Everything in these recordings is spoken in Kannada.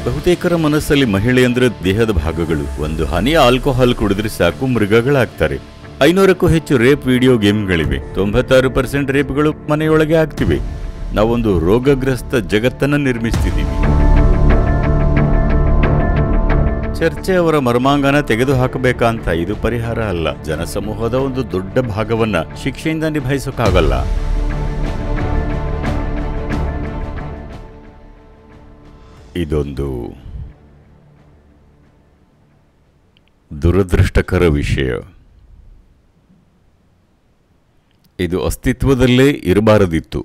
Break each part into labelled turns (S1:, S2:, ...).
S1: ಬಹುತೇಕರ ಮನಸ್ಸಲ್ಲಿ ಮಹಿಳೆ ಅಂದ್ರೆ ದೇಹದ ಭಾಗಗಳು ಒಂದು ಹನಿ ಆಲ್ಕೋಹಾಲ್ ಕುಡಿದ್ರೆ ಸಾಕು ಮೃಗಗಳಾಗ್ತಾರೆ ಐನೂರಕ್ಕೂ ಹೆಚ್ಚು ರೇಪ್ ವಿಡಿಯೋ ಗೇಮ್ಗಳಿವೆ ತೊಂಬತ್ತಾರು ಪರ್ಸೆಂಟ್ ರೇಪ್ಗಳು ಮನೆಯೊಳಗೆ ಆಗ್ತಿವೆ ನಾವೊಂದು ರೋಗಗ್ರಸ್ತ ಜಗತ್ತನ್ನ ನಿರ್ಮಿಸ್ತಿದ್ದೀವಿ ಚರ್ಚೆ ಅವರ ಮರ್ಮಾಂಗನ ತೆಗೆದು ಹಾಕಬೇಕಂತ ಇದು ಪರಿಹಾರ ಅಲ್ಲ ಜನಸಮೂಹದ ಒಂದು ದೊಡ್ಡ ಭಾಗವನ್ನ ಶಿಕ್ಷೆಯಿಂದ ನಿಭಾಯಿಸೋಕ್ಕಾಗಲ್ಲ ಇದೊಂದು ದುರದೃಷ್ಟಕರ ವಿಷಯ ಇದು ಅಸ್ತಿತ್ವದಲ್ಲೇ ಇರಬಾರದಿತ್ತು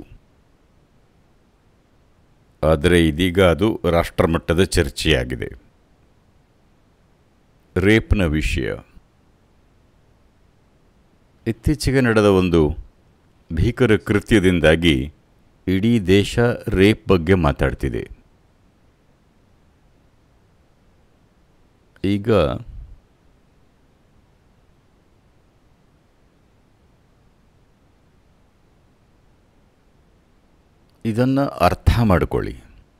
S1: ಆದರೆ ಇದೀಗ ಅದು ರಾಷ್ಟ್ರಮಟ್ಟದ ಚರ್ಚೆಯಾಗಿದೆ ರೇಪ್ನ ವಿಷಯ ಇತ್ತೀಚೆಗೆ ನಡೆದ ಒಂದು ಭೀಕರ ಕೃತ್ಯದಿಂದಾಗಿ ಇಡೀ ದೇಶ ರೇಪ್ ಬಗ್ಗೆ ಮಾತಾಡ್ತಿದೆ ಈಗ ಇದನ್ನು ಅರ್ಥ ಮಾಡಿಕೊಳ್ಳಿ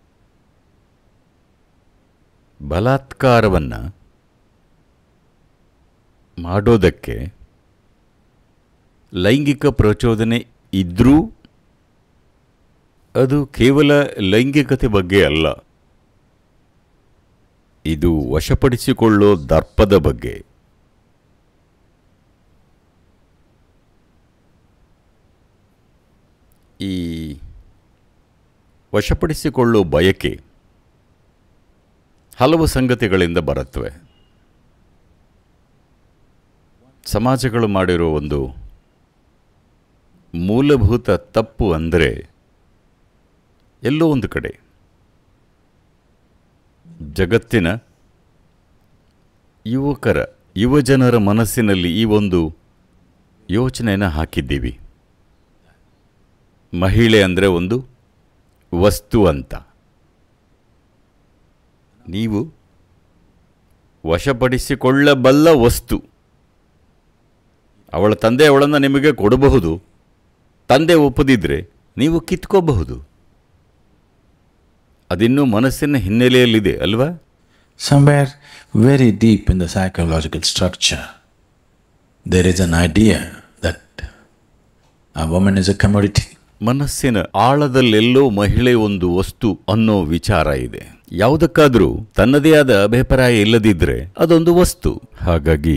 S1: ಬಲಾತ್ಕಾರವನ್ನು ಮಾಡೋದಕ್ಕೆ ಲೈಂಗಿಕ ಪ್ರಚೋದನೆ ಇದ್ದರೂ ಅದು ಕೇವಲ ಲೈಂಗಿಕತೆ ಬಗ್ಗೆ ಅಲ್ಲ ಇದು ವಶಪಡಿಸಿಕೊಳ್ಳೋ ದರ್ಪದ ಬಗ್ಗೆ ಈ ವಶಪಡಿಸಿಕೊಳ್ಳೋ ಬಯಕೆ ಹಲವು ಸಂಗತಿಗಳಿಂದ ಬರುತ್ತವೆ ಸಮಾಜಗಳು ಮಾಡಿರೋ ಒಂದು ಮೂಲಭೂತ ತಪ್ಪು ಅಂದರೆ ಎಲ್ಲೋ ಒಂದು ಕಡೆ ಜಗತ್ತಿನ ಯುವಕರ ಯುವಜನರ ಮನಸ್ಸಿನಲ್ಲಿ ಈ ಒಂದು ಯೋಚನೆಯನ್ನು ಹಾಕಿದ್ದೀವಿ ಮಹಿಳೆ ಅಂದರೆ ಒಂದು ವಸ್ತು ಅಂತ ನೀವು ವಶಪಡಿಸಿಕೊಳ್ಳಬಲ್ಲ ವಸ್ತು ಅವಳ ತಂದೆ ಅವಳನ್ನು ನಿಮಗೆ ಕೊಡಬಹುದು ತಂದೆ ಒಪ್ಪದಿದ್ದರೆ ನೀವು ಕಿತ್ಕೋಬಹುದು ಅದಿನ್ನೂ ಮನಸ್ಸಿನ ಹಿನ್ನೆಲೆಯಲ್ಲಿದೆ ಅಲ್ವಾ
S2: Somewhere very deep in the psychological structure, there is an idea that a woman is a commodity.
S1: ಮನಸ್ಸಿನ ಆಳದಲ್ಲೆಲ್ಲೋ ಮಹಿಳೆ ಒಂದು ವಸ್ತು ಅನ್ನೋ ವಿಚಾರ ಇದೆ ಯಾವುದಕ್ಕಾದರೂ ತನ್ನದೇ ಆದ ಅಭಿಪ್ರಾಯ ಇಲ್ಲದಿದ್ದರೆ ಅದೊಂದು ವಸ್ತು ಹಾಗಾಗಿ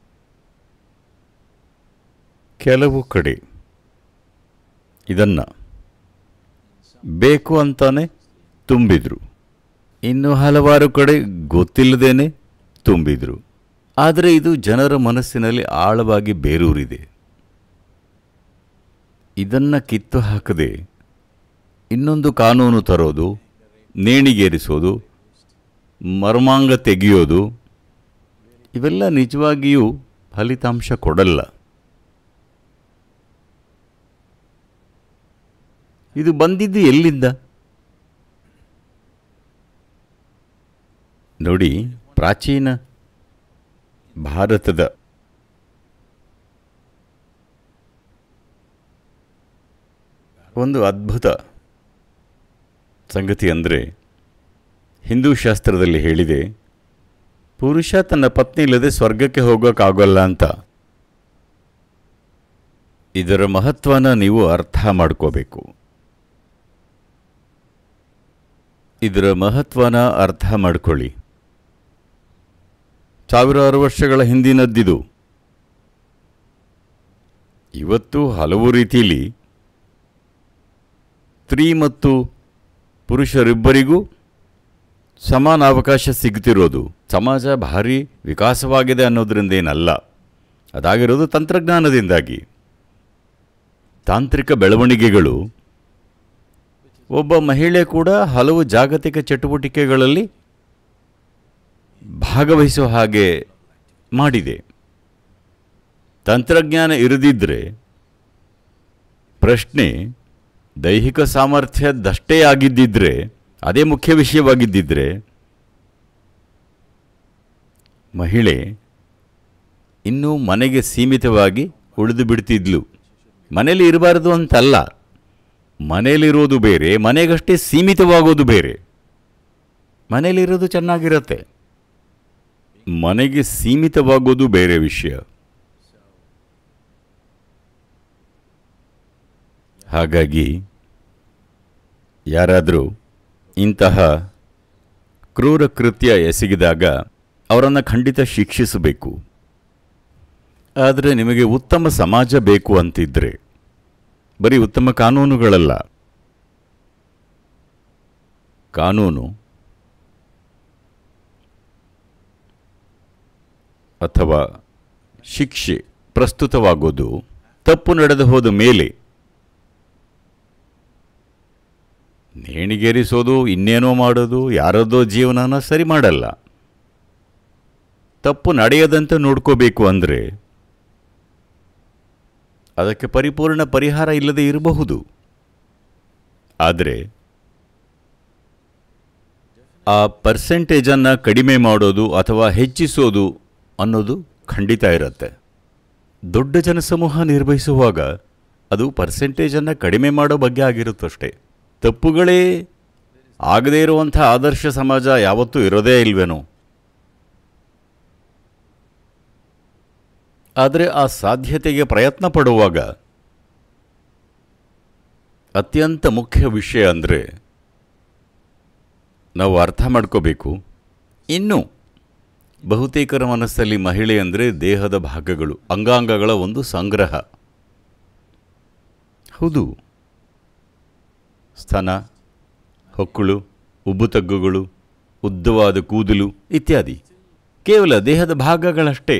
S1: ಕೆಲವು ಕಡೆ ಇದನ್ನ ಬೇಕು ಅಂತಾನೆ ತುಂಬಿದ್ರು ಇನ್ನು ಹಲವಾರು ಕಡೆ ಗೊತ್ತಿಲ್ಲದೇನೆ ತುಂಬಿದ್ರು ಆದರೆ ಇದು ಜನರ ಮನಸ್ಸಿನಲ್ಲಿ ಆಳವಾಗಿ ಬೇರೂರಿದೆ ಇದನ್ನ ಕಿತ್ತು ಹಾಕದೆ ಇನ್ನೊಂದು ಕಾನೂನು ತರೋದು ನೇಣಿಗೇರಿಸೋದು ಮರ್ಮಾಂಗ ತೆಗೆಯೋದು ಇವೆಲ್ಲ ನಿಜವಾಗಿಯೂ ಫಲಿತಾಂಶ ಕೊಡಲ್ಲ ಇದು ಬಂದಿದ್ದು ಎಲ್ಲಿಂದ ನೋಡಿ ಪ್ರಾಚೀನ ಭಾರತದ ಒಂದು ಅದ್ಭುತ ಸಂಗತಿ ಅಂದರೆ ಹಿಂದೂ ಶಾಸ್ತ್ರದಲ್ಲಿ ಹೇಳಿದೆ ಪುರುಷ ತನ್ನ ಪತ್ನಿ ಇಲ್ಲದೆ ಸ್ವರ್ಗಕ್ಕೆ ಹೋಗೋಕ್ಕಾಗಲ್ಲ ಅಂತ ಇದರ ಮಹತ್ವನ ನೀವು ಅರ್ಥ ಮಾಡ್ಕೋಬೇಕು ಇದರ ಮಹತ್ವನ ಅರ್ಥ ಮಾಡ್ಕೊಳ್ಳಿ ಸಾವಿರಾರು ವರ್ಷಗಳ ಹಿಂದಿನದ್ದಿದು ಇವತ್ತು ಹಲವು ರೀತಿಯಲ್ಲಿ ಸ್ತ್ರೀ ಮತ್ತು ಪುರುಷರಿಬ್ಬರಿಗೂ ಸಮಾನ ಅವಕಾಶ ಸಿಗ್ತಿರೋದು ಸಮಾಜ ಭಾರಿ ವಿಕಾಸವಾಗಿದೆ ಅನ್ನೋದ್ರಿಂದ ಏನಲ್ಲ ಅದಾಗಿರೋದು ತಂತ್ರಜ್ಞಾನದಿಂದಾಗಿ ತಾಂತ್ರಿಕ ಬೆಳವಣಿಗೆಗಳು ಒಬ್ಬ ಮಹಿಳೆ ಕೂಡ ಹಲವು ಜಾಗತಿಕ ಚಟುವಟಿಕೆಗಳಲ್ಲಿ ಭಾಗವಹಿಸುವ ಹಾಗೆ ಮಾಡಿದೆ ತಂತ್ರಜ್ಞಾನ ಇರದಿದ್ದರೆ ಪ್ರಶ್ನೆ ದೈಹಿಕ ಸಾಮರ್ಥ್ಯದಷ್ಟೇ ಆಗಿದ್ದಿದ್ರೆ ಅದೇ ಮುಖ್ಯ ವಿಷಯವಾಗಿದ್ದಿದ್ರೆ ಮಹಿಳೆ ಇನ್ನೂ ಮನೆಗೆ ಸೀಮಿತವಾಗಿ ಉಳಿದು ಬಿಡ್ತಿದ್ಲು ಮನೇಲಿ ಇರಬಾರದು ಅಂತಲ್ಲ ಮನೆಯಲ್ಲಿರೋದು ಬೇರೆ ಮನೆಗಷ್ಟೇ ಸೀಮಿತವಾಗೋದು ಬೇರೆ ಮನೇಲಿರೋದು ಚೆನ್ನಾಗಿರುತ್ತೆ ಮನೆಗೆ ಸೀಮಿತವಾಗೋದು ಬೇರೆ ವಿಷಯ ಹಾಗಾಗಿ ಯಾರಾದರೂ ಇಂತಹ ಕ್ರೂರ ಕೃತ್ಯ ಎಸಗಿದಾಗ ಅವರನ್ನು ಖಂಡಿತ ಶಿಕ್ಷಿಸಬೇಕು ಆದರೆ ನಿಮಗೆ ಉತ್ತಮ ಸಮಾಜ ಬೇಕು ಅಂತಿದ್ರೆ ಬರೀ ಉತ್ತಮ ಕಾನೂನುಗಳಲ್ಲ ಕಾನೂನು ಅಥವಾ ಶಿಕ್ಷೆ ಪ್ರಸ್ತುತವಾಗೋದು ತಪ್ಪು ನಡೆದು ಹೋದ ಮೇಲೆ ನೇಣಿಗೇರಿಸೋದು ಇನ್ನೇನೋ ಮಾಡೋದು ಯಾರದ್ದೋ ಜೀವನನ ಸರಿ ಮಾಡಲ್ಲ ತಪ್ಪು ನಡೆಯದಂತೆ ನೋಡ್ಕೋಬೇಕು ಅಂದರೆ ಅದಕ್ಕೆ ಪರಿಪೂರ್ಣ ಪರಿಹಾರ ಇಲ್ಲದೆ ಇರಬಹುದು ಆದರೆ ಆ ಪರ್ಸೆಂಟೇಜನ್ನು ಕಡಿಮೆ ಮಾಡೋದು ಅಥವಾ ಹೆಚ್ಚಿಸೋದು ಅನ್ನೋದು ಖಂಡಿತ ಇರುತ್ತೆ ದೊಡ್ಡ ಜನಸಮೂಹ ನಿರ್ವಹಿಸುವಾಗ ಅದು ಪರ್ಸೆಂಟೇಜನ್ನು ಕಡಿಮೆ ಮಾಡೋ ಬಗ್ಗೆ ಆಗಿರುತ್ತಷ್ಟೇ ತಪ್ಪುಗಳೇ ಆಗದೇ ಇರುವಂಥ ಆದರ್ಶ ಸಮಾಜ ಯಾವತ್ತೂ ಇರೋದೇ ಇಲ್ವೇನೋ ಆದರೆ ಆ ಸಾಧ್ಯತೆಗೆ ಪ್ರಯತ್ನ ಪಡುವಾಗ ಅತ್ಯಂತ ಮುಖ್ಯ ವಿಷಯ ಅಂದರೆ ನಾವು ಅರ್ಥ ಮಾಡ್ಕೋಬೇಕು ಇನ್ನು ಬಹುತೇಕರ ಮನಸ್ಸಲ್ಲಿ ಮಹಿಳೆ ಅಂದರೆ ದೇಹದ ಭಾಗಗಳು ಅಂಗಾಂಗಗಳ ಒಂದು ಸಂಗ್ರಹ ಹೌದು ಸ್ತನ ಹೊಕ್ಕುಳು ಉಬ್ಬುತಗ್ಗುಗಳು ಉದ್ದವಾದ ಕೂದಲು ಇತ್ಯಾದಿ ಕೇವಲ ದೇಹದ ಭಾಗಗಳಷ್ಟೇ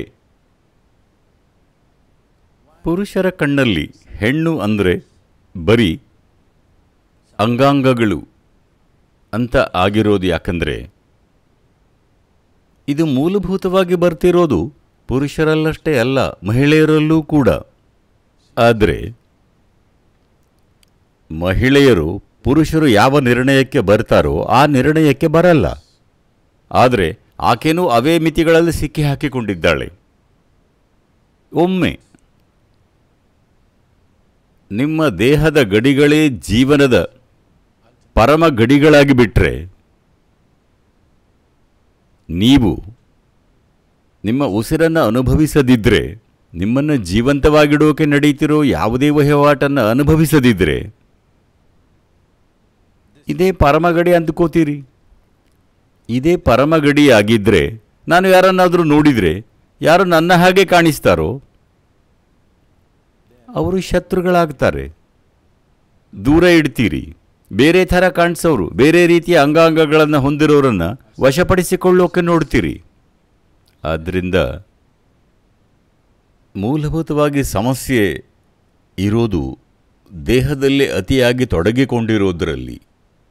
S1: ಪುರುಷರ ಕಣ್ಣಲ್ಲಿ ಹೆಣ್ಣು ಅಂದರೆ ಬರೀ ಅಂಗಾಂಗಗಳು ಅಂತ ಆಗಿರೋದು ಯಾಕಂದರೆ ಇದು ಮೂಲಭೂತವಾಗಿ ಬರ್ತಿರೋದು ಪುರುಷರಲ್ಲಷ್ಟೇ ಅಲ್ಲ ಮಹಿಳೆಯರಲ್ಲೂ ಕೂಡ ಆದರೆ ಮಹಿಳೆಯರು ಪುರುಷರು ಯಾವ ನಿರ್ಣಯಕ್ಕೆ ಬರ್ತಾರೋ ಆ ನಿರ್ಣಯಕ್ಕೆ ಬರಲ್ಲ ಆದರೆ ಆಕೆನೂ ಅವೇ ಮಿತಿಗಳಲ್ಲಿ ಸಿಕ್ಕಿ ಹಾಕಿಕೊಂಡಿದ್ದಾಳೆ ಒಮ್ಮೆ ನಿಮ್ಮ ದೇಹದ ಗಡಿಗಳೇ ಜೀವನದ ಪರಮ ಗಡಿಗಳಾಗಿ ಬಿಟ್ಟರೆ ನೀವು ನಿಮ್ಮ ಉಸಿರನ್ನು ಅನುಭವಿಸದಿದ್ದರೆ ನಿಮ್ಮನ್ನು ಜೀವಂತವಾಗಿಡೋಕೆ ನಡೀತಿರೋ ಯಾವುದೇ ವಹಿವಾಟನ್ನು ಅನುಭವಿಸದಿದ್ದರೆ ಇದೇ ಪರಮಗಡಿ ಅಂದ್ಕೋತೀರಿ ಇದೇ ಪರಮಗಡಿ ಆಗಿದ್ದರೆ ನಾನು ಯಾರನ್ನಾದರೂ ನೋಡಿದರೆ ಯಾರು ನನ್ನ ಹಾಗೆ ಕಾಣಿಸ್ತಾರೋ ಅವರು ಶತ್ರುಗಳಾಗ್ತಾರೆ ದೂರ ಇಡ್ತೀರಿ ಬೇರೆ ಥರ ಕಾಣಿಸೋರು ಬೇರೆ ರೀತಿಯ ಅಂಗಾಂಗಗಳನ್ನು ಹೊಂದಿರೋರನ್ನು ವಶಪಡಿಸಿಕೊಳ್ಳೋಕೆ ನೋಡ್ತೀರಿ ಆದ್ದರಿಂದ ಮೂಲಭೂತವಾಗಿ ಸಮಸ್ಯೆ ಇರೋದು ದೇಹದಲ್ಲಿ ಅತಿಯಾಗಿ ತೊಡಗಿಕೊಂಡಿರೋದರಲ್ಲಿ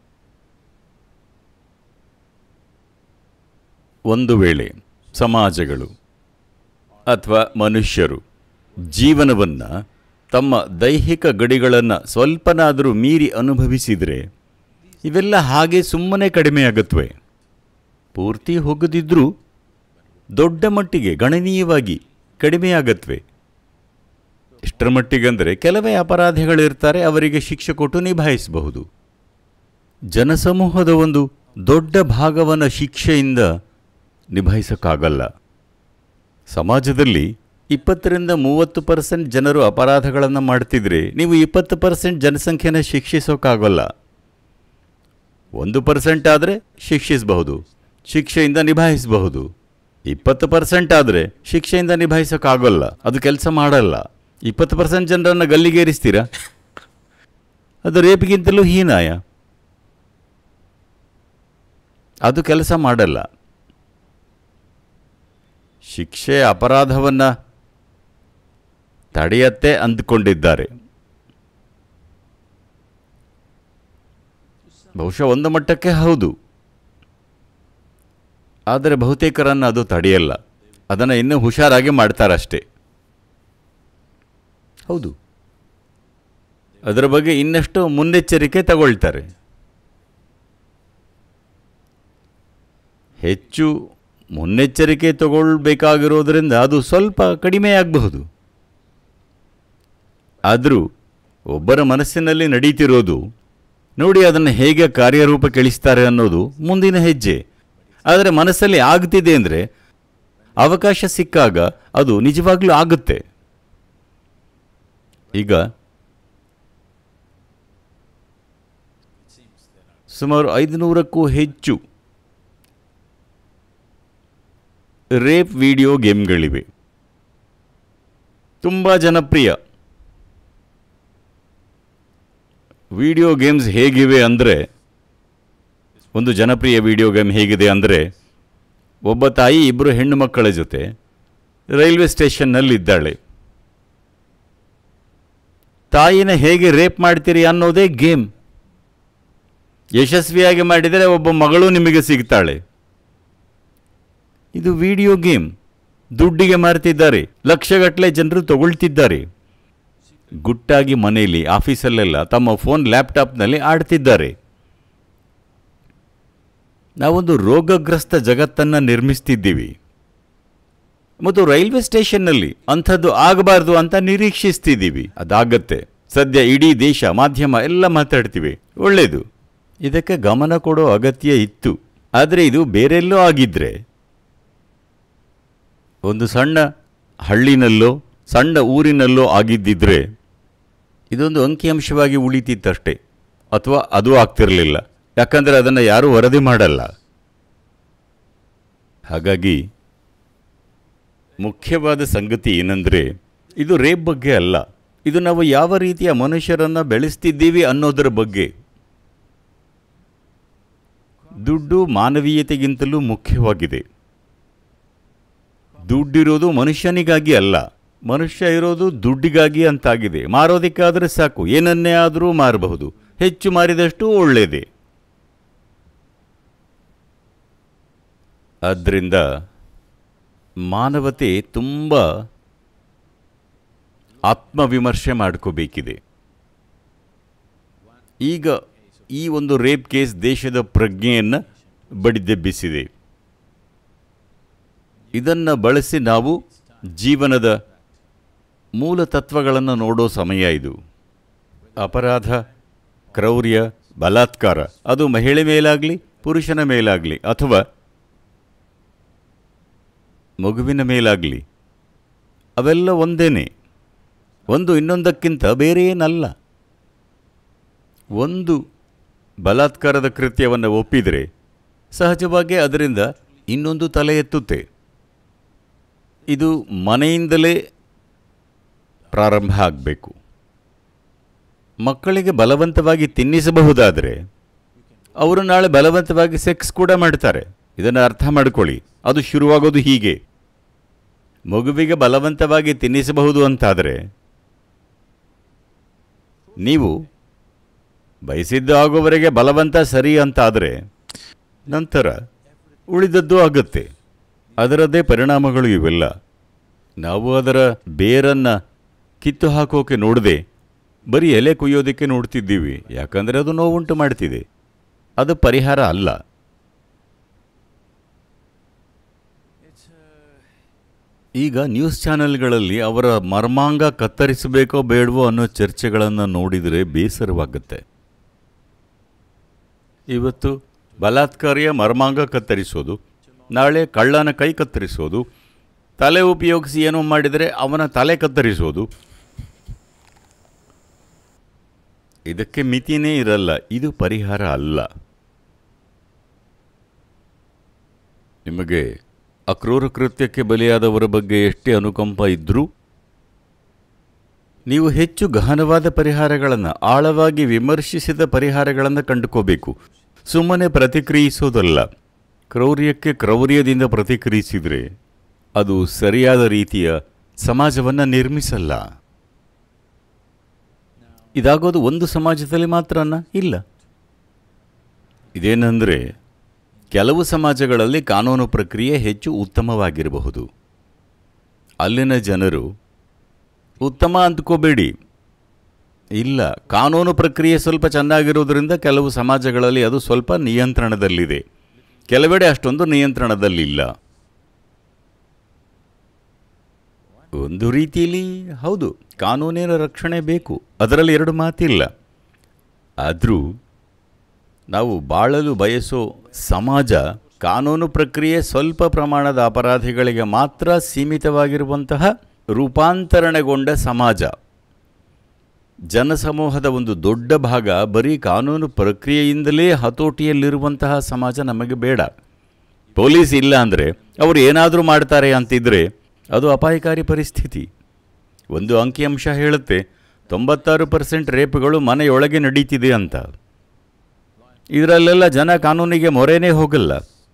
S1: ಒಂದು ವೇಳೆ ಸಮಾಜಗಳು ಅಥವಾ ಮನುಷ್ಯರು ಜೀವನವನ್ನು ತಮ್ಮ ದೈಹಿಕ ಗಡಿಗಳನ್ನು ಸ್ವಲ್ಪನಾದರೂ ಮೀರಿ ಅನುಭವಿಸಿದರೆ ಇವೆಲ್ಲ ಹಾಗೆ ಸುಮ್ಮನೆ ಕಡಿಮೆಯಾಗತ್ವೆ ಪೂರ್ತಿ ಹೋಗದಿದ್ದರೂ ದೊಡ್ಡ ಮಟ್ಟಿಗೆ ಗಣನೀಯವಾಗಿ ಕಡಿಮೆಯಾಗತ್ವೆ ಎಷ್ಟರ ಮಟ್ಟಿಗಂದರೆ ಕೆಲವೇ ಅಪರಾಧಿಗಳಿರ್ತಾರೆ ಅವರಿಗೆ ಶಿಕ್ಷೆ ಕೊಟ್ಟು ನಿಭಾಯಿಸಬಹುದು ಜನಸಮೂಹದ ಒಂದು ದೊಡ್ಡ ಭಾಗವನ್ನು ಶಿಕ್ಷೆಯಿಂದ ನಿಭಾಯಿಸೋಕ್ಕಾಗಲ್ಲ ಸಮಾಜದಲ್ಲಿ ಇಪ್ಪತ್ತರಿಂದ ಮೂವತ್ತು ಪರ್ಸೆಂಟ್ ಜನರು ಅಪರಾಧಗಳನ್ನು ಮಾಡ್ತಿದ್ರೆ ನೀವು ಇಪ್ಪತ್ತು ಪರ್ಸೆಂಟ್ ಜನಸಂಖ್ಯೆನ ಶಿಕ್ಷಿಸೋಕ್ಕಾಗಲ್ಲ ಒಂದು ಪರ್ಸೆಂಟ್ ಆದರೆ ಶಿಕ್ಷಿಸಬಹುದು ಶಿಕ್ಷೆಯಿಂದ ನಿಭಾಯಿಸಬಹುದು ಇಪ್ಪತ್ತು ಪರ್ಸೆಂಟ್ ಆದರೆ ಶಿಕ್ಷೆಯಿಂದ ನಿಭಾಯಿಸೋಕ್ಕಾಗಲ್ಲ ಅದು ಕೆಲಸ ಮಾಡಲ್ಲ ಇಪ್ಪತ್ತು ಪರ್ಸೆಂಟ್ ಜನರನ್ನು ಗಲ್ಲಿಗೇರಿಸ್ತೀರಾ ಅದು ರೇಪಿಗಿಂತಲೂ ಹೀನಾಯ ಅದು ಕೆಲಸ ಮಾಡಲ್ಲ ಶಿಕ್ಷೆ ಅಪರಾಧವನ್ನು ತಡೆಯತ್ತೆ ಅಂದುಕೊಂಡಿದ್ದಾರೆ ಬಹುಶಃ ಒಂದು ಮಟ್ಟಕ್ಕೆ ಹೌದು ಆದರೆ ಬಹುತೇಕರನ್ನು ಅದು ತಡೆಯಲ್ಲ ಅದನ್ನು ಇನ್ನೂ ಹುಷಾರಾಗಿ ಮಾಡ್ತಾರಷ್ಟೇ ಹೌದು ಅದರ ಬಗ್ಗೆ ಇನ್ನಷ್ಟು ಮುನ್ನೆಚ್ಚರಿಕೆ ತಗೊಳ್ತಾರೆ ಹೆಚ್ಚು ಮುನ್ನೆಚ್ಚರಿಕೆ ತಗೊಳ್ಬೇಕಾಗಿರೋದ್ರಿಂದ ಅದು ಸ್ವಲ್ಪ ಕಡಿಮೆಯಾಗಬಹುದು ಆದರೂ ಒಬ್ಬರ ಮನಸ್ಸಿನಲ್ಲಿ ನಡೀತಿರೋದು ನೋಡಿ ಅದನ್ನು ಹೇಗೆ ಕಾರ್ಯರೂಪಕ್ಕಿಳಿಸ್ತಾರೆ ಅನ್ನೋದು ಮುಂದಿನ ಹೆಜ್ಜೆ ಆದರೆ ಮನಸ್ಸಲ್ಲಿ ಆಗ್ತಿದೆ ಅಂದರೆ ಅವಕಾಶ ಸಿಕ್ಕಾಗ ಅದು ನಿಜವಾಗ್ಲೂ ಆಗುತ್ತೆ ಈಗ ಸುಮಾರು ಐದುನೂರಕ್ಕೂ ಹೆಚ್ಚು ರೇಪ್ ವಿಡಿಯೋ ಗೇಮ್ಗಳಿವೆ ತುಂಬ ಜನಪ್ರಿಯ ವಿಡಿಯೋ ಗೇಮ್ಸ್ ಹೇಗಿವೆ ಅಂದರೆ ಒಂದು ಜನಪ್ರಿಯ ವಿಡಿಯೋ ಗೇಮ್ ಹೇಗಿದೆ ಅಂದರೆ ಒಬ್ಬ ತಾಯಿ ಇಬ್ಬರು ಹೆಣ್ಣು ಮಕ್ಕಳ ಜೊತೆ ರೈಲ್ವೆ ಸ್ಟೇಷನ್ನಲ್ಲಿದ್ದಾಳೆ ತಾಯಿನ ಹೇಗೆ ರೇಪ್ ಮಾಡ್ತೀರಿ ಅನ್ನೋದೇ ಗೇಮ್ ಯಶಸ್ವಿಯಾಗಿ ಮಾಡಿದರೆ ಒಬ್ಬ ಮಗಳು ನಿಮಗೆ ಸಿಗ್ತಾಳೆ ಇದು ವಿಡಿಯೋ ಗೇಮ್ ದುಡ್ಡಿಗೆ ಮಾರ್ತಿದ್ದಾರೆ ಲಕ್ಷಗಟ್ಟಲೆ ಜನರು ತಗೊಳ್ತಿದ್ದಾರೆ ಗುಟ್ಟಾಗಿ ಮನೆಯಲ್ಲಿ ಆಫೀಸಲ್ಲೆಲ್ಲ ತಮ್ಮ ಫೋನ್ ಲ್ಯಾಪ್ಟಾಪ್ನಲ್ಲಿ ಆಡ್ತಿದ್ದಾರೆ ನಾವೊಂದು ರೋಗಗ್ರಸ್ತ ಜಗತ್ತನ್ನು ನಿರ್ಮಿಸ್ತಿದ್ದೀವಿ ಮತ್ತು ರೈಲ್ವೆ ಸ್ಟೇಷನ್ನಲ್ಲಿ ಅಂಥದ್ದು ಆಗಬಾರ್ದು ಅಂತ ನಿರೀಕ್ಷಿಸ್ತಿದ್ದೀವಿ ಅದಾಗತ್ತೆ ಸದ್ಯ ಇಡೀ ದೇಶ ಮಾಧ್ಯಮ ಎಲ್ಲ ಮಾತಾಡ್ತಿವೆ ಒಳ್ಳೆಯದು ಇದಕ್ಕೆ ಗಮನ ಕೊಡೋ ಅಗತ್ಯ ಇತ್ತು ಆದರೆ ಇದು ಬೇರೆಲ್ಲೋ ಆಗಿದ್ರೆ ಒಂದು ಸಣ್ಣ ಹಳ್ಳಿನಲ್ಲೋ ಸಣ್ಣ ಊರಿನಲ್ಲೋ ಆಗಿದ್ದಿದ್ರೆ ಇದೊಂದು ಅಂಕಿಅಂಶವಾಗಿ ಉಳಿತಿತ್ತಷ್ಟೇ ಅಥವಾ ಅದು ಆಗ್ತಿರಲಿಲ್ಲ ಯಾಕಂದರೆ ಅದನ್ನು ಯಾರೂ ವರದಿ ಮಾಡಲ್ಲ ಹಾಗಾಗಿ ಮುಖ್ಯವಾದ ಸಂಗತಿ ಏನಂದರೆ ಇದು ರೇಪ್ ಬಗ್ಗೆ ಅಲ್ಲ ಇದು ನಾವು ಯಾವ ರೀತಿಯ ಮನುಷ್ಯರನ್ನು ಬೆಳೆಸ್ತಿದ್ದೀವಿ ಅನ್ನೋದರ ಬಗ್ಗೆ ದುಡ್ಡು ಮಾನವೀಯತೆಗಿಂತಲೂ ಮುಖ್ಯವಾಗಿದೆ ದುಡ್ಡಿರೋದು ಮನುಷ್ಯನಿಗಾಗಿ ಅಲ್ಲ ಮನುಷ್ಯ ಇರೋದು ದುಡ್ಡಿಗಾಗಿ ಅಂತಾಗಿದೆ ಮಾರೋದಕ್ಕಾದರೆ ಸಾಕು ಏನನ್ನೇ ಆದರೂ ಮಾರಬಹುದು ಹೆಚ್ಚು ಮಾರಿದಷ್ಟು ಒಳ್ಳೆಯದೇ ಆದ್ದರಿಂದ ಮಾನವತೆ ತುಂಬ ಆತ್ಮವಿಮರ್ಶೆ ಮಾಡ್ಕೋಬೇಕಿದೆ ಈಗ ಈ ಒಂದು ರೇಪ್ ಕೇಸ್ ದೇಶದ ಪ್ರಜ್ಞೆಯನ್ನು ಬಡಿದೆಬ್ಬಿಸಿದೆ ಇದನ್ನು ಬಳಸಿ ನಾವು ಜೀವನದ ಮೂಲ ತತ್ವಗಳನ್ನು ನೋಡೋ ಸಮಯ ಇದು ಅಪರಾಧ ಕ್ರೌರ್ಯ ಬಲಾತ್ಕಾರ ಅದು ಮಹಿಳೆ ಮೇಲಾಗಲಿ ಪುರುಷನ ಮೇಲಾಗಲಿ ಅಥವಾ ಮಗುವಿನ ಮೇಲಾಗಲಿ ಅವೆಲ್ಲ ಒಂದೇನೆ ಒಂದು ಇನ್ನೊಂದಕ್ಕಿಂತ ಬೇರೆ ಏನಲ್ಲ ಒಂದು ಬಲಾತ್ಕಾರದ ಕೃತ್ಯವನ್ನು ಒಪ್ಪಿದರೆ ಸಹಜವಾಗಿ ಅದರಿಂದ ಇನ್ನೊಂದು ತಲೆ ಎತ್ತುತ್ತೆ ಇದು ಮನೆಯಿಂದಲೇ ಪ್ರಾರಂಭ ಆಗಬೇಕು ಮಕ್ಕಳಿಗೆ ಬಲವಂತವಾಗಿ ತಿನ್ನಿಸಬಹುದಾದರೆ ಅವರು ನಾಳೆ ಬಲವಂತವಾಗಿ ಸೆಕ್ಸ್ ಕೂಡ ಮಾಡ್ತಾರೆ ಇದನ್ನು ಅರ್ಥ ಮಾಡ್ಕೊಳ್ಳಿ ಅದು ಶುರುವಾಗೋದು ಹೀಗೆ ಮಗುವಿಗೆ ಬಲವಂತವಾಗಿ ತಿನ್ನಿಸಬಹುದು ಅಂತಾದರೆ ನೀವು ಬಯಸಿದ್ದು ಆಗುವವರೆಗೆ ಬಲವಂತ ಸರಿ ಅಂತಾದರೆ ನಂತರ ಉಳಿದದ್ದು ಆಗುತ್ತೆ ಅದರದ್ದೇ ಪರಿಣಾಮಗಳು ಇವೆಲ್ಲ ನಾವು ಅದರ ಬೇರನ್ನು ಕಿತ್ತು ಹಾಕೋಕೆ ನೋಡದೆ ಬರೀ ಎಲೆ ಕುಯ್ಯೋದಕ್ಕೆ ನೋಡ್ತಿದ್ದೀವಿ ಯಾಕಂದರೆ ಅದು ನೋವುಂಟು ಮಾಡ್ತಿದೆ ಅದು ಪರಿಹಾರ ಅಲ್ಲ ಈಗ ನ್ಯೂಸ್ ಚಾನೆಲ್ಗಳಲ್ಲಿ ಅವರ ಮರ್ಮಾಂಗ ಕತ್ತರಿಸಬೇಕೋ ಬೇಡವೋ ಅನ್ನೋ ಚರ್ಚೆಗಳನ್ನು ನೋಡಿದರೆ ಬೇಸರವಾಗುತ್ತೆ ಇವತ್ತು ಬಲಾತ್ಕಾರಿಯ ಮರ್ಮಾಂಗ ಕತ್ತರಿಸೋದು ನಾಳೆ ಕಳ್ಳನ ಕೈ ಕತ್ತರಿಸೋದು ತಲೆ ಉಪಯೋಗಿಸಿ ಏನೋ ಮಾಡಿದರೆ ಅವನ ತಲೆ ಕತ್ತರಿಸೋದು ಇದಕ್ಕೆ ಮಿತಿನೇ ಇರಲ್ಲ ಇದು ಪರಿಹಾರ ಅಲ್ಲ ನಿಮಗೆ ಅಕ್ರೂರ ಕೃತ್ಯಕ್ಕೆ ಬಲಿಯಾದವರ ಬಗ್ಗೆ ಎಷ್ಟೇ ಅನುಕಂಪ ಇದ್ದರೂ ನೀವು ಹೆಚ್ಚು ಗಹನವಾದ ಪರಿಹಾರಗಳನ್ನು ಆಳವಾಗಿ ವಿಮರ್ಶಿಸಿದ ಪರಿಹಾರಗಳನ್ನು ಕಂಡುಕೋಬೇಕು ಸುಮ್ಮನೆ ಪ್ರತಿಕ್ರಿಯಿಸೋದಲ್ಲ ಕ್ರೌರ್ಯಕ್ಕೆ ಕ್ರೌರ್ಯದಿಂದ ಪ್ರತಿಕ್ರಿಯಿಸಿದರೆ ಅದು ಸರಿಯಾದ ರೀತಿಯ ಸಮಾಜವನ್ನು ನಿರ್ಮಿಸಲ್ಲ ಇದಾಗೋದು ಒಂದು ಸಮಾಜದಲ್ಲಿ ಮಾತ್ರನ ಇಲ್ಲ ಇದೇನೆಂದರೆ ಕೆಲವು ಸಮಾಜಗಳಲ್ಲಿ ಕಾನೂನು ಪ್ರಕ್ರಿಯೆ ಹೆಚ್ಚು ಉತ್ತಮವಾಗಿರಬಹುದು ಅಲ್ಲಿನ ಜನರು ಉತ್ತಮ ಅಂದ್ಕೋಬೇಡಿ ಇಲ್ಲ ಕಾನೂನು ಪ್ರಕ್ರಿಯೆ ಸ್ವಲ್ಪ ಚೆನ್ನಾಗಿರೋದ್ರಿಂದ ಕೆಲವು ಸಮಾಜಗಳಲ್ಲಿ ಅದು ಸ್ವಲ್ಪ ನಿಯಂತ್ರಣದಲ್ಲಿದೆ ಕೆಲವೆಡೆ ಅಷ್ಟೊಂದು ನಿಯಂತ್ರಣದಲ್ಲಿಲ್ಲ ಒಂದು ರೀತಿಯಲ್ಲಿ ಹೌದು ಕಾನೂನಿನ ರಕ್ಷಣೆ ಬೇಕು ಅದರಲ್ಲಿ ಎರಡು ಮಾತಿಲ್ಲ ಆದರೂ ನಾವು ಬಾಳಲು ಬಯಸೋ ಸಮಾಜ ಕಾನೂನು ಪ್ರಕ್ರಿಯೆ ಸ್ವಲ್ಪ ಪ್ರಮಾಣದ ಅಪರಾಧಿಗಳಿಗೆ ಮಾತ್ರ ಸೀಮಿತವಾಗಿರುವಂತಹ ರೂಪಾಂತರಣಗೊಂಡ ಸಮಾಜ ಜನಸಮೂಹದ ಒಂದು ದೊಡ್ಡ ಭಾಗ ಬರೀ ಕಾನೂನು ಪ್ರಕ್ರಿಯೆಯಿಂದಲೇ ಹತೋಟಿಯಲ್ಲಿರುವಂತಹ ಸಮಾಜ ನಮಗೆ ಬೇಡ ಪೊಲೀಸ್ ಇಲ್ಲ ಅಂದರೆ ಅವರು ಏನಾದರೂ ಮಾಡ್ತಾರೆ ಅಂತಿದ್ರೆ ಅದು ಅಪಾಯಕಾರಿ ಪರಿಸ್ಥಿತಿ ಒಂದು ಅಂಕಿಅಂಶ ಹೇಳುತ್ತೆ ತೊಂಬತ್ತಾರು ಪರ್ಸೆಂಟ್ ರೇಪ್ಗಳು ಮನೆಯೊಳಗೆ ನಡೀತಿದೆ ಅಂತ ಇದರಲ್ಲೆಲ್ಲ ಜನ ಕಾನೂನಿಗೆ ಮೊರೆನೇ ಹೋಗಲ್ಲ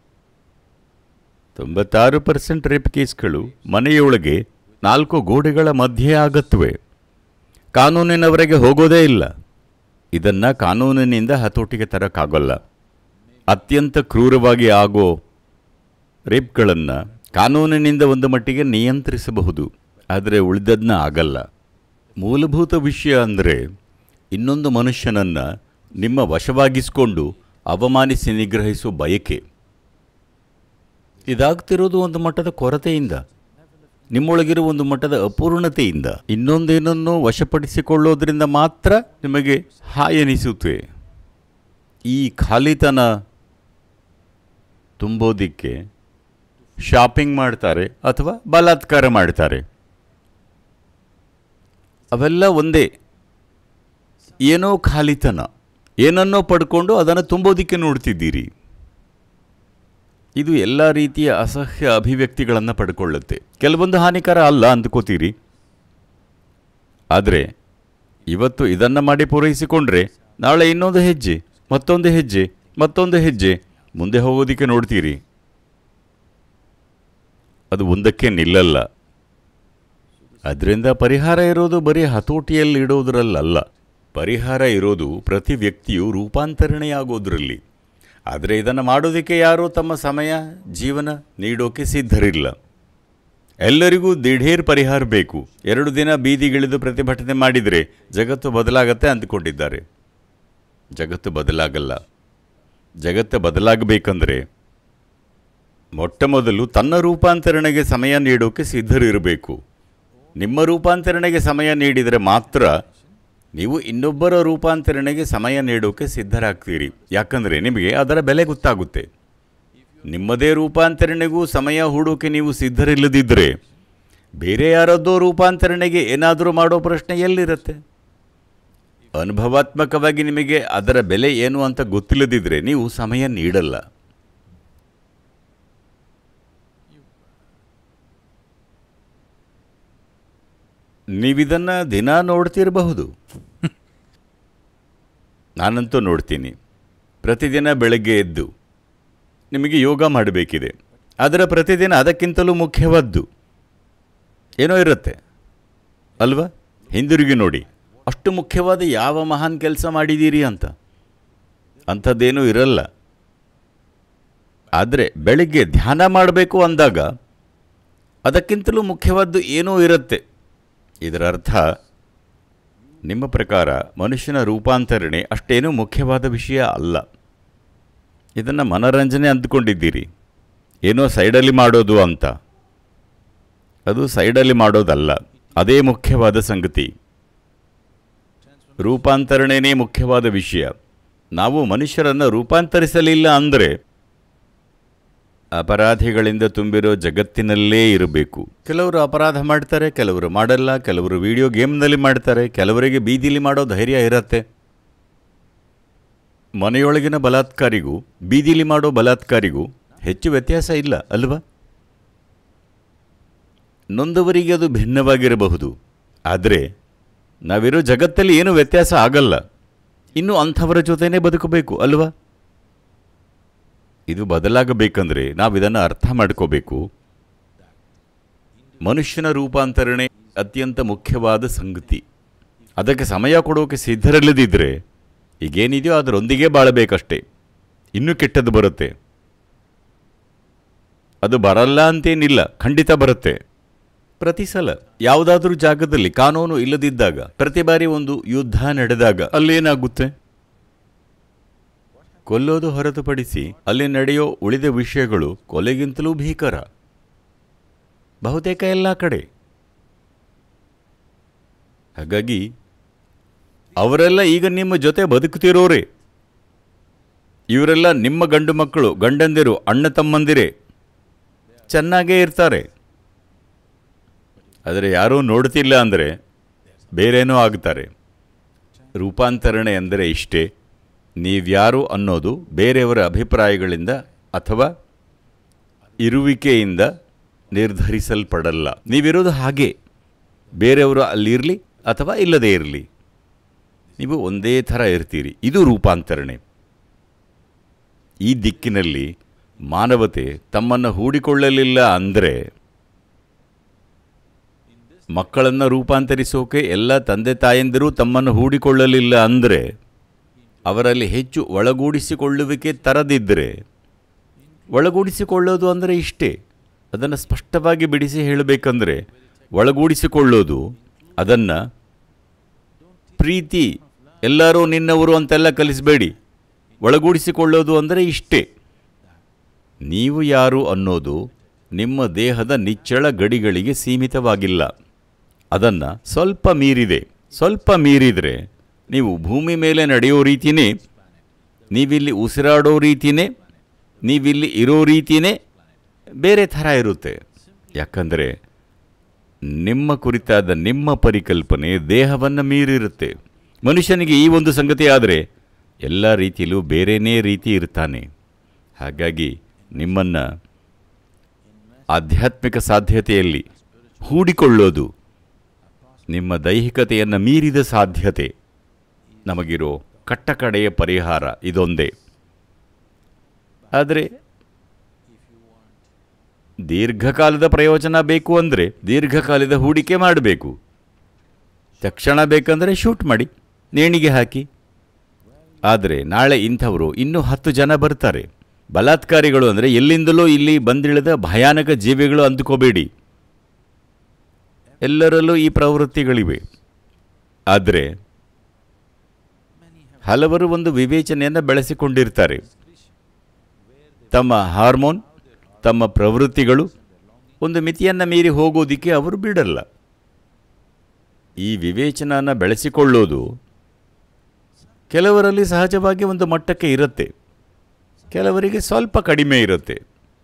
S1: ತೊಂಬತ್ತಾರು ಪರ್ಸೆಂಟ್ ರೇಪ್ ಕೇಸ್ಗಳು ಮನೆಯೊಳಗೆ ನಾಲ್ಕು ಗೋಡೆಗಳ ಮಧ್ಯೆ ಆಗುತ್ತವೆ ಕಾನೂನಿನವರೆಗೆ ಹೋಗೋದೇ ಇಲ್ಲ ಇದನ್ನು ಕಾನೂನಿನಿಂದ ಹತೋಟಿಗೆ ತರೋಕ್ಕಾಗಲ್ಲ ಅತ್ಯಂತ ಕ್ರೂರವಾಗಿ ಆಗೋ ರೇಪ್ಗಳನ್ನು ಕಾನೂನಿನಿಂದ ಒಂದು ಮಟ್ಟಿಗೆ ನಿಯಂತ್ರಿಸಬಹುದು ಆದರೆ ಉಳಿದದನ್ನ ಆಗಲ್ಲ ಮೂಲಭೂತ ವಿಷಯ ಅಂದರೆ ಇನ್ನೊಂದು ಮನುಷ್ಯನನ್ನು ನಿಮ್ಮ ವಶವಾಗಿಸಿಕೊಂಡು ಅವಮಾನಿಸಿ ನಿಗ್ರಹಿಸುವ ಬಯಕೆ ಇದಾಗ್ತಿರೋದು ಒಂದು ಮಟ್ಟದ ಕೊರತೆಯಿಂದ ನಿಮ್ಮೊಳಗಿರುವ ಒಂದು ಮಟ್ಟದ ಅಪೂರ್ಣತೆಯಿಂದ ಇನ್ನೊಂದೇನನ್ನೋ ವಶಪಡಿಸಿಕೊಳ್ಳೋದ್ರಿಂದ ಮಾತ್ರ ನಿಮಗೆ ಹಾಯ್ ಎನಿಸುತ್ತೆ ಈ ಖಾಲಿತನ ತುಂಬೋದಿಕ್ಕೆ ಶಾಪಿಂಗ್ ಮಾಡ್ತಾರೆ ಅಥವಾ ಬಲಾತ್ಕಾರ ಮಾಡ್ತಾರೆ ಅವೆಲ್ಲ ಒಂದೇ ಏನೋ ಖಾಲಿತನ ಏನನ್ನೋ ಪಡ್ಕೊಂಡು ಅದನ್ನು ತುಂಬೋದಿಕ್ಕೆ ನೋಡ್ತಿದ್ದೀರಿ ಇದು ಎಲ್ಲ ರೀತಿಯ ಅಸಹ್ಯ ಅಭಿವ್ಯಕ್ತಿಗಳನ್ನು ಪಡ್ಕೊಳ್ಳುತ್ತೆ ಕೆಲವೊಂದು ಹಾನಿಕರ ಅಲ್ಲ ಅಂದ್ಕೋತೀರಿ ಆದರೆ ಇವತ್ತು ಇದನ್ನು ಮಾಡಿ ಪೂರೈಸಿಕೊಂಡ್ರೆ ನಾಳೆ ಇನ್ನೊಂದು ಹೆಜ್ಜೆ ಮತ್ತೊಂದು ಹೆಜ್ಜೆ ಮತ್ತೊಂದು ಹೆಜ್ಜೆ ಮುಂದೆ ಹೋಗೋದಕ್ಕೆ ನೋಡ್ತೀರಿ ಅದು ಒಂದಕ್ಕೆ ನಿಲ್ಲಲ್ಲ ಅದರಿಂದ ಪರಿಹಾರ ಇರೋದು ಬರೀ ಹತೋಟಿಯಲ್ಲಿ ಇಡೋದ್ರಲ್ಲಲ್ಲ ಪರಿಹಾರ ಇರೋದು ಪ್ರತಿ ವ್ಯಕ್ತಿಯು ರೂಪಾಂತರಣೆಯಾಗೋದ್ರಲ್ಲಿ ಆದರೆ ಇದನ್ನು ಮಾಡೋದಕ್ಕೆ ಯಾರೂ ತಮ್ಮ ಸಮಯ ಜೀವನ ನೀಡೋಕೆ ಸಿದ್ಧರಿಲ್ಲ ಎಲ್ಲರಿಗೂ ದಿಢೀರ್ ಪರಿಹಾರ ಬೇಕು ಎರಡು ದಿನ ಬೀದಿಗಿಳಿದು ಪ್ರತಿಭಟನೆ ಮಾಡಿದರೆ ಜಗತ್ತು ಬದಲಾಗತ್ತೆ ಅಂದ್ಕೊಂಡಿದ್ದಾರೆ ಜಗತ್ತು ಬದಲಾಗಲ್ಲ ಜಗತ್ತು ಬದಲಾಗಬೇಕಂದ್ರೆ ಮೊಟ್ಟ ಮೊದಲು ತನ್ನ ರೂಪಾಂತರಣೆಗೆ ಸಮಯ ನೀಡೋಕೆ ಸಿದ್ಧರಿರಬೇಕು ನಿಮ್ಮ ರೂಪಾಂತರಣೆಗೆ ಸಮಯ ನೀಡಿದರೆ ಮಾತ್ರ ನೀವು ಇನ್ನೊಬ್ಬರ ರೂಪಾಂತರಣೆಗೆ ಸಮಯ ನೀಡೋಕೆ ಸಿದ್ಧರಾಗ್ತೀರಿ ಯಾಕಂದರೆ ನಿಮಗೆ ಅದರ ಬೆಲೆ ಗೊತ್ತಾಗುತ್ತೆ ನಿಮ್ಮದೇ ರೂಪಾಂತರಣೆಗೂ ಸಮಯ ಹೂಡೋಕೆ ನೀವು ಸಿದ್ಧರಿಲ್ಲದಿದ್ದರೆ ಬೇರೆ ಯಾರದ್ದೋ ರೂಪಾಂತರಣೆಗೆ ಏನಾದರೂ ಮಾಡೋ ಪ್ರಶ್ನೆ ಎಲ್ಲಿರುತ್ತೆ ಅನುಭವಾತ್ಮಕವಾಗಿ ನಿಮಗೆ ಅದರ ಬೆಲೆ ಏನು ಅಂತ ಗೊತ್ತಿಲ್ಲದಿದ್ದರೆ ನೀವು ಸಮಯ ನೀಡಲ್ಲ ನೀವಿದನ್ನು ದಿನ ನೋಡ್ತಿರಬಹುದು ನಾನಂತೂ ನೋಡ್ತೀನಿ ಪ್ರತಿದಿನ ಬೆಳಗ್ಗೆ ಎದ್ದು ನಿಮಗೆ ಯೋಗ ಮಾಡಬೇಕಿದೆ ಅದರ ಪ್ರತಿದಿನ ಅದಕ್ಕಿಂತಲೂ ಮುಖ್ಯವಾದ್ದು ಏನೋ ಇರುತ್ತೆ ಅಲ್ವಾ ಹಿಂದಿರುಗಿ ನೋಡಿ ಅಷ್ಟು ಮುಖ್ಯವಾದ ಯಾವ ಮಹಾನ್ ಕೆಲಸ ಮಾಡಿದ್ದೀರಿ ಅಂತ ಅಂಥದ್ದೇನೂ ಇರಲ್ಲ ಆದರೆ ಬೆಳಿಗ್ಗೆ ಧ್ಯಾನ ಮಾಡಬೇಕು ಅಂದಾಗ ಅದಕ್ಕಿಂತಲೂ ಮುಖ್ಯವಾದ್ದು ಏನೋ ಇರುತ್ತೆ ಇದರ ಅರ್ಥ ನಿಮ್ಮ ಪ್ರಕಾರ ಮನುಷ್ಯನ ರೂಪಾಂತರಣೆ ಅಷ್ಟೇನೂ ಮುಖ್ಯವಾದ ವಿಷಯ ಅಲ್ಲ ಇದನ್ನು ಮನರಂಜನೆ ಅಂದ್ಕೊಂಡಿದ್ದೀರಿ ಏನೋ ಸೈಡಲ್ಲಿ ಮಾಡೋದು ಅಂತ ಅದು ಸೈಡಲ್ಲಿ ಮಾಡೋದಲ್ಲ ಅದೇ ಮುಖ್ಯವಾದ ಸಂಗತಿ ರೂಪಾಂತರಣೆನೇ ಮುಖ್ಯವಾದ ವಿಷಯ ನಾವು ಮನುಷ್ಯರನ್ನು ರೂಪಾಂತರಿಸಲಿಲ್ಲ ಅಂದರೆ ಅಪರಾಧಿಗಳಿಂದ ತುಂಬಿರೋ ಜಗತ್ತಿನಲ್ಲೇ ಇರಬೇಕು ಕೆಲವರು ಅಪರಾಧ ಮಾಡ್ತಾರೆ ಕೆಲವರು ಮಾಡಲ್ಲ ಕೆಲವರು ವಿಡಿಯೋ ಗೇಮ್ನಲ್ಲಿ ಮಾಡ್ತಾರೆ ಕೆಲವರಿಗೆ ಬೀದಿಲಿ ಮಾಡೋ ಧೈರ್ಯ ಇರತ್ತೆ ಮನೆಯೊಳಗಿನ ಬಲಾತ್ಕಾರಿಗೂ ಬೀದಿಲಿ ಮಾಡೋ ಬಲಾತ್ಕಾರಿಗೂ ಹೆಚ್ಚು ವ್ಯತ್ಯಾಸ ಇಲ್ಲ ಅಲ್ವಾ ನೊಂದವರಿಗೆ ಅದು ಭಿನ್ನವಾಗಿರಬಹುದು ಆದರೆ ನಾವಿರೋ ಜಗತ್ತಲ್ಲಿ ಏನೂ ವ್ಯತ್ಯಾಸ ಆಗಲ್ಲ ಇನ್ನು ಅಂಥವರ ಜೊತೆನೇ ಬದುಕಬೇಕು ಅಲ್ವಾ ಇದು ಬದಲಾಗಬೇಕಂದ್ರೆ ನಾವು ಇದನ್ನು ಅರ್ಥ ಮಾಡ್ಕೋಬೇಕು ಮನುಷ್ಯನ ರೂಪಾಂತರಣೆ ಅತ್ಯಂತ ಮುಖ್ಯವಾದ ಸಂಗತಿ ಅದಕ್ಕೆ ಸಮಯ ಕೊಡೋಕೆ ಸಿದ್ಧರಿಲ್ಲದಿದ್ದರೆ ಈಗೇನಿದೆಯೋ ಅದರೊಂದಿಗೆ ಬಾಳಬೇಕಷ್ಟೇ ಇನ್ನೂ ಕೆಟ್ಟದ್ದು ಬರುತ್ತೆ ಅದು ಬರಲ್ಲ ಅಂತೇನಿಲ್ಲ ಖಂಡಿತ ಬರುತ್ತೆ ಪ್ರತಿ ಸಲ ಯಾವುದಾದ್ರೂ ಜಾಗದಲ್ಲಿ ಕಾನೂನು ಇಲ್ಲದಿದ್ದಾಗ ಪ್ರತಿ ಬಾರಿ ಒಂದು ಯುದ್ಧ ನಡೆದಾಗ ಅಲ್ಲೇನಾಗುತ್ತೆ ಕೊಲ್ಲೋದು ಹೊರತುಪಡಿಸಿ ಅಲ್ಲಿ ನಡೆಯೋ ಉಳಿದ ವಿಷಯಗಳು ಕೊಲೆಗಿಂತಲೂ ಭೀಕರ ಬಹುತೇಕ ಎಲ್ಲ ಕಡೆ ಹಾಗಾಗಿ ಅವರೆಲ್ಲ ಈಗ ನಿಮ್ಮ ಜೊತೆ ಬದುಕುತ್ತಿರೋರೇ ಇವರೆಲ್ಲ ನಿಮ್ಮ ಗಂಡು ಮಕ್ಕಳು ಗಂಡಂದಿರು ಅಣ್ಣ ತಮ್ಮಂದಿರೇ ಚೆನ್ನಾಗೇ ಇರ್ತಾರೆ ಆದರೆ ಯಾರೂ ನೋಡ್ತಿಲ್ಲ ಅಂದರೆ ಬೇರೇನೋ ಆಗ್ತಾರೆ ರೂಪಾಂತರಣೆ ಎಂದರೆ ಇಷ್ಟೇ ನೀವ್ಯಾರು ಅನ್ನೋದು ಬೇರೆಯವರ ಅಭಿಪ್ರಾಯಗಳಿಂದ ಅಥವಾ ಇರುವಿಕೆಯಿಂದ ನಿರ್ಧರಿಸಲ್ಪಡಲ್ಲ ನೀವಿರೋದು ಹಾಗೆ ಬೇರೆಯವರು ಅಲ್ಲಿರಲಿ ಅಥವಾ ಇಲ್ಲದೇ ಇರಲಿ ನೀವು ಒಂದೇ ಥರ ಇರ್ತೀರಿ ಇದು ರೂಪಾಂತರಣೆ ಈ ದಿಕ್ಕಿನಲ್ಲಿ ಮಾನವತೆ ತಮ್ಮನ್ನು ಹೂಡಿಕೊಳ್ಳಲಿಲ್ಲ ಅಂದರೆ ಮಕ್ಕಳನ್ನು ರೂಪಾಂತರಿಸೋಕೆ ಎಲ್ಲ ತಂದೆ ತಾಯಂದಿರು ತಮ್ಮನ್ನು ಹೂಡಿಕೊಳ್ಳಲಿಲ್ಲ ಅಂದರೆ ಅವರಲ್ಲಿ ಹೆಚ್ಚು ಒಳಗೂಡಿಸಿಕೊಳ್ಳುವಿಕೆ ತರದಿದ್ದರೆ ಒಳಗೂಡಿಸಿಕೊಳ್ಳೋದು ಅಂದರೆ ಇಷ್ಟೇ ಅದನ್ನು ಸ್ಪಷ್ಟವಾಗಿ ಬಿಡಿಸಿ ಹೇಳಬೇಕಂದ್ರೆ ಒಳಗೂಡಿಸಿಕೊಳ್ಳೋದು ಅದನ್ನು ಪ್ರೀತಿ ಎಲ್ಲರೂ ನಿನ್ನವರು ಅಂತೆಲ್ಲ ಕಲಿಸಬೇಡಿ ಒಳಗೂಡಿಸಿಕೊಳ್ಳೋದು ಅಂದರೆ ಇಷ್ಟೇ ನೀವು ಯಾರು ಅನ್ನೋದು ನಿಮ್ಮ ದೇಹದ ನಿಚ್ಚಳ ಗಡಿಗಳಿಗೆ ಸೀಮಿತವಾಗಿಲ್ಲ ಅದನ್ನು ಸ್ವಲ್ಪ ಮೀರಿದೆ ಸ್ವಲ್ಪ ಮೀರಿದರೆ ನೀವು ಭೂಮಿ ಮೇಲೆ ನಡೆಯೋ ರೀತಿಯೇ ನೀವಿಲ್ಲಿ ಉಸಿರಾಡೋ ರೀತಿಯೇ ನೀವಿಲ್ಲಿ ಇರೋ ರೀತಿಯೇ ಬೇರೆ ಥರ ಇರುತ್ತೆ ಯಾಕಂದರೆ ನಿಮ್ಮ ಕುರಿತಾದ ನಿಮ್ಮ ಪರಿಕಲ್ಪನೆ ದೇಹವನ್ನು ಮೀರಿರುತ್ತೆ ಮನುಷ್ಯನಿಗೆ ಈ ಒಂದು ಸಂಗತಿ ಆದರೆ ಎಲ್ಲ ರೀತಿಯಲ್ಲೂ ಬೇರೆಯೇ ರೀತಿ ಇರ್ತಾನೆ ಹಾಗಾಗಿ ನಿಮ್ಮನ್ನು ಆಧ್ಯಾತ್ಮಿಕ ಸಾಧ್ಯತೆಯಲ್ಲಿ ಹೂಡಿಕೊಳ್ಳೋದು ನಿಮ್ಮ ದೈಹಿಕತೆಯನ್ನು ಮೀರಿದ ಸಾಧ್ಯತೆ ನಮಗಿರೋ ಕಟ್ಟಕಡೆಯ ಪರಿಹಾರ ಇದೊಂದೇ ಆದರೆ ದೀರ್ಘಕಾಲದ ಪ್ರಯೋಜನ ಬೇಕು ಅಂದರೆ ದೀರ್ಘಕಾಲದ ಹೂಡಿಕೆ ಮಾಡಬೇಕು ತಕ್ಷಣ ಬೇಕಂದರೆ ಶೂಟ್ ಮಾಡಿ ನೇಣಿಗೆ ಹಾಕಿ ಆದರೆ ನಾಳೆ ಇಂಥವರು ಇನ್ನೂ ಹತ್ತು ಜನ ಬರ್ತಾರೆ ಬಲಾತ್ಕಾರಿಗಳು ಅಂದರೆ ಎಲ್ಲಿಂದಲೂ ಇಲ್ಲಿ ಬಂದಿಳಿದ ಭಯಾನಕ ಜೀವಿಗಳು ಅಂದುಕೋಬೇಡಿ ಎಲ್ಲರಲ್ಲೂ ಈ ಪ್ರವೃತ್ತಿಗಳಿವೆ ಆದರೆ ಹಲವರು ಒಂದು ವಿವೇಚನೆಯನ್ನು ಬೆಳೆಸಿಕೊಂಡಿರ್ತಾರೆ ತಮ್ಮ ಹಾರ್ಮೋನ್ ತಮ್ಮ ಪ್ರವೃತ್ತಿಗಳು ಒಂದು ಮಿತಿಯನ್ನು ಮೀರಿ ಹೋಗೋದಕ್ಕೆ ಅವರು ಬಿಡಲ್ಲ ಈ ವಿವೇಚನನ ಬೆಳೆಸಿಕೊಳ್ಳೋದು ಕೆಲವರಲ್ಲಿ ಸಹಜವಾಗಿ ಒಂದು ಮಟ್ಟಕ್ಕೆ ಇರುತ್ತೆ ಕೆಲವರಿಗೆ ಸ್ವಲ್ಪ ಕಡಿಮೆ ಇರುತ್ತೆ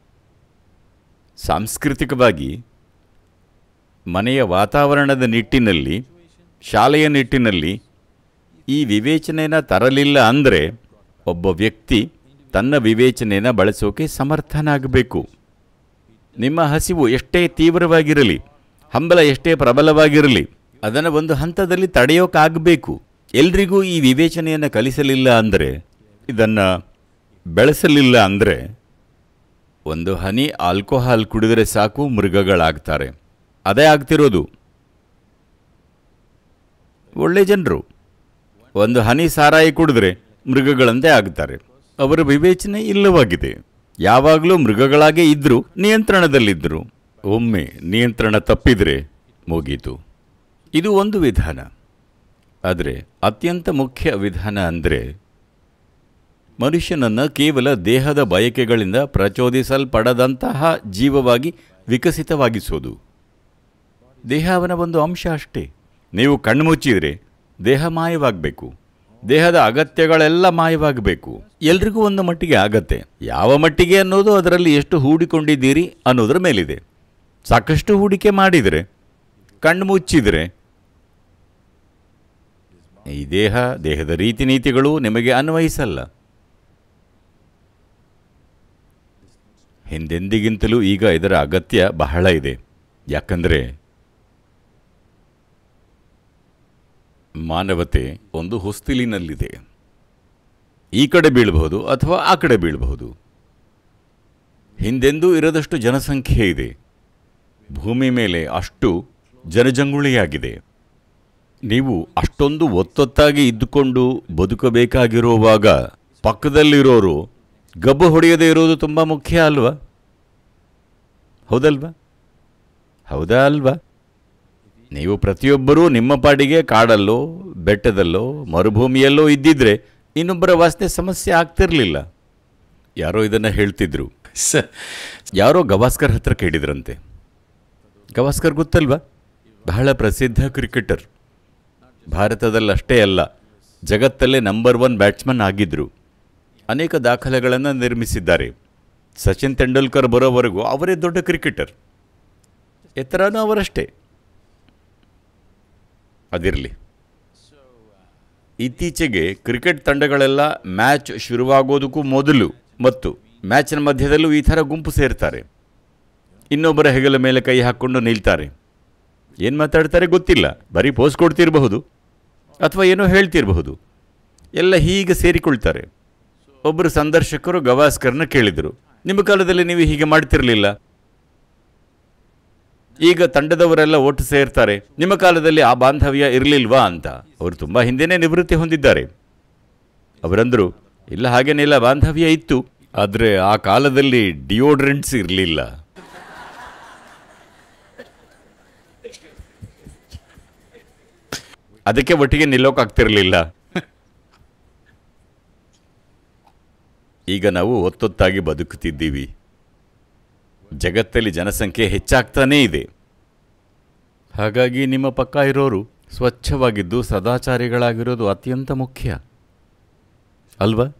S1: ಸಾಂಸ್ಕೃತಿಕವಾಗಿ ಮನೆಯ ವಾತಾವರಣದ ನಿಟ್ಟಿನಲ್ಲಿ ಶಾಲೆಯ ನಿಟ್ಟಿನಲ್ಲಿ ಈ ವಿವೇಚನೆಯನ್ನು ತರಲಿಲ್ಲ ಅಂದರೆ ಒಬ್ಬ ವ್ಯಕ್ತಿ ತನ್ನ ವಿವೇಚನೆಯನ್ನು ಬಳಸೋಕೆ ಸಮರ್ಥನಾಗಬೇಕು ನಿಮ್ಮ ಹಸಿವು ಎಷ್ಟೇ ತೀವ್ರವಾಗಿರಲಿ ಹಂಬಲ ಎಷ್ಟೇ ಪ್ರಬಲವಾಗಿರಲಿ ಅದನ್ನು ಒಂದು ಹಂತದಲ್ಲಿ ತಡೆಯೋಕ್ಕಾಗಬೇಕು ಎಲ್ರಿಗೂ ಈ ವಿವೇಚನೆಯನ್ನು ಕಲಿಸಲಿಲ್ಲ ಅಂದರೆ ಇದನ್ನು ಬೆಳೆಸಲಿಲ್ಲ ಅಂದರೆ ಒಂದು ಹನಿ ಆಲ್ಕೋಹಾಲ್ ಕುಡಿದರೆ ಸಾಕು ಮೃಗಗಳಾಗ್ತಾರೆ ಅದೇ ಆಗ್ತಿರೋದು ಒಳ್ಳೆ ಜನರು ಒಂದು ಹನಿ ಸಾರಾಯಿ ಕುಡಿದ್ರೆ ಮೃಗಗಳಂತೆ ಆಗ್ತಾರೆ ಅವರ ವಿವೇಚನೆ ಇಲ್ಲವಾಗಿದೆ ಯಾವಾಗಲೂ ಮೃಗಗಳಾಗೇ ಇದ್ದರು ನಿಯಂತ್ರಣದಲ್ಲಿದ್ದರು ಒಮ್ಮೆ ನಿಯಂತ್ರಣ ತಪ್ಪಿದರೆ ಮುಗೀತು ಇದು ಒಂದು ವಿಧಾನ ಆದರೆ ಅತ್ಯಂತ ಮುಖ್ಯ ವಿಧಾನ ಅಂದರೆ ಮನುಷ್ಯನನ್ನು ಕೇವಲ ದೇಹದ ಬಯಕೆಗಳಿಂದ ಪ್ರಚೋದಿಸಲ್ಪಡದಂತಹ ಜೀವವಾಗಿ ವಿಕಸಿತವಾಗಿಸೋದು ದೇಹ ಅವನ ಒಂದು ಅಂಶ ಅಷ್ಟೇ ನೀವು ಕಣ್ಣು ಮುಚ್ಚಿದರೆ ದೇಹ ಮಾಯವಾಗಬೇಕು ದೇಹದ ಅಗತ್ಯಗಳೆಲ್ಲ ಮಾಯವಾಗಬೇಕು ಎಲ್ರಿಗೂ ಒಂದು ಮಟ್ಟಿಗೆ ಆಗತ್ತೆ ಯಾವ ಮಟ್ಟಿಗೆ ಅನ್ನೋದು ಅದರಲ್ಲಿ ಎಷ್ಟು ಹೂಡಿಕೊಂಡಿದ್ದೀರಿ ಅನ್ನೋದರ ಮೇಲಿದೆ ಸಾಕಷ್ಟು ಹೂಡಿಕೆ ಮಾಡಿದರೆ ಕಣ್ಣು ಮುಚ್ಚಿದರೆ ಈ ದೇಹ ದೇಹದ ರೀತಿ ನೀತಿಗಳು ನಿಮಗೆ ಅನ್ವಯಿಸಲ್ಲ ಹಿಂದೆಂದಿಗಿಂತಲೂ ಈಗ ಇದರ ಅಗತ್ಯ ಬಹಳ ಇದೆ ಯಾಕಂದರೆ ಮಾನವತೆ ಒಂದು ಹೊಸ್ತಿಲಿನಲ್ಲಿದೆ ಈ ಕಡೆ ಬೀಳಬಹುದು ಅಥವಾ ಆ ಕಡೆ ಬೀಳಬಹುದು ಹಿಂದೆಂದೂ ಇರದಷ್ಟು ಜನಸಂಖ್ಯೆ ಇದೆ ಭೂಮಿ ಮೇಲೆ ಅಷ್ಟು ಜನಜಂಗುಳಿಯಾಗಿದೆ ನೀವು ಅಷ್ಟೊಂದು ಒತ್ತೊತ್ತಾಗಿ ಇದ್ದುಕೊಂಡು ಬದುಕಬೇಕಾಗಿರುವಾಗ ಪಕ್ಕದಲ್ಲಿರೋರು ಗಬ್ಬು ಹೊಡೆಯದೇ ಇರೋದು ತುಂಬ ಮುಖ್ಯ ಅಲ್ವಾ ಹೌದಲ್ವಾ ಹೌದಾ ಅಲ್ವಾ ನೀವು ಪ್ರತಿಯೊಬ್ಬರೂ ನಿಮ್ಮ ಪಾಡಿಗೆ ಕಾಡಲ್ಲೋ ಬೆಟ್ಟದಲ್ಲೋ ಮರುಭೂಮಿಯಲ್ಲೋ ಇದ್ದಿದ್ರೆ ಇನ್ನೊಬ್ಬರ ವಾಸನೆ ಸಮಸ್ಯೆ ಆಗ್ತಿರಲಿಲ್ಲ ಯಾರೋ ಇದನ್ನು ಹೇಳ್ತಿದ್ರು
S2: Sir,
S1: ಯಾರೋ ಗವಾಸ್ಕರ್ ಹತ್ರ ಕೇಳಿದ್ರಂತೆ ಗವಾಸ್ಕರ್ ಗೊತ್ತಲ್ವಾ ಬಹಳ ಪ್ರಸಿದ್ಧ ಕ್ರಿಕೆಟರ್ ಭಾರತದಲ್ಲಷ್ಟೇ ಅಲ್ಲ ಜಗತ್ತಲ್ಲೇ ನಂಬರ್ ಒನ್ ಬ್ಯಾಟ್ಸ್ಮನ್ ಆಗಿದ್ದರು ಅನೇಕ ದಾಖಲೆಗಳನ್ನು ನಿರ್ಮಿಸಿದ್ದಾರೆ ಸಚಿನ್ ತೆಂಡೂಲ್ಕರ್ ಬರೋವರೆಗೂ ಅವರೇ ದೊಡ್ಡ ಕ್ರಿಕೆಟರ್ ಎತ್ತರನೂ ಅವರಷ್ಟೇ ಅದಿರಲಿ ಇತ್ತೀಚೆಗೆ ಕ್ರಿಕೆಟ್ ತಂಡಗಳೆಲ್ಲ ಮ್ಯಾಚ್ ಶುರುವಾಗೋದಕ್ಕೂ ಮೊದಲು ಮತ್ತು ಮ್ಯಾಚ್ನ ಮಧ್ಯದಲ್ಲೂ ಈ ಥರ ಗುಂಪು ಸೇರ್ತಾರೆ ಇನ್ನೊಬ್ಬರ ಹೆಗಲ ಮೇಲೆ ಕೈ ಹಾಕ್ಕೊಂಡು ನಿಲ್ತಾರೆ ಏನು ಮಾತಾಡ್ತಾರೆ ಗೊತ್ತಿಲ್ಲ ಬರೀ ಪೋಸ್ ಕೊಡ್ತಿರಬಹುದು ಅಥವಾ ಏನೋ ಹೇಳ್ತಿರಬಹುದು ಎಲ್ಲ ಹೀಗೆ ಸೇರಿಕೊಳ್ತಾರೆ ಒಬ್ಬರು ಸಂದರ್ಶಕರು ಗವಾಸ್ಕರ್ನ ಕೇಳಿದರು ನಿಮ್ಮ ಕಾಲದಲ್ಲಿ ನೀವು ಹೀಗೆ ಮಾಡ್ತಿರಲಿಲ್ಲ ಈಗ ತಂಡದವರೆಲ್ಲ ಒಟ್ಟು ಸೇರ್ತಾರೆ ನಿಮ್ಮ ಕಾಲದಲ್ಲಿ ಆ ಬಾಂಧವ್ಯ ಇರಲಿಲ್ವಾ ಅಂತ ಅವರು ತುಂಬ ಹಿಂದೆನೇ ನಿವೃತ್ತಿ ಹೊಂದಿದ್ದಾರೆ ಅವರಂದರು ಇಲ್ಲ ಹಾಗೇನಿಲ್ಲ ಬಾಂಧವ್ಯ ಇತ್ತು ಆದರೆ ಆ ಕಾಲದಲ್ಲಿ ಡಿಯೋಡ್ರೆಂಟ್ಸ್ ಇರಲಿಲ್ಲ ಅದಕ್ಕೆ ಒಟ್ಟಿಗೆ ನಿಲ್ಲೋಕಾಗ್ತಿರಲಿಲ್ಲ ಈಗ ನಾವು ಒತ್ತೊತ್ತಾಗಿ ಬದುಕುತ್ತಿದ್ದೀವಿ ಜಗತ್ತಲ್ಲಿ ಜನಸಂಖ್ಯೆ ಹೆಚ್ಚಾಗ್ತಾನೇ ಇದೆ ಹಾಗಾಗಿ ನಿಮ್ಮ ಪಕ್ಕ ಇರೋರು ಸ್ವಚ್ಛವಾಗಿದ್ದು ಸದಾಚಾರಿಗಳಾಗಿರೋದು ಅತ್ಯಂತ ಮುಖ್ಯ ಅಲ್ವಾ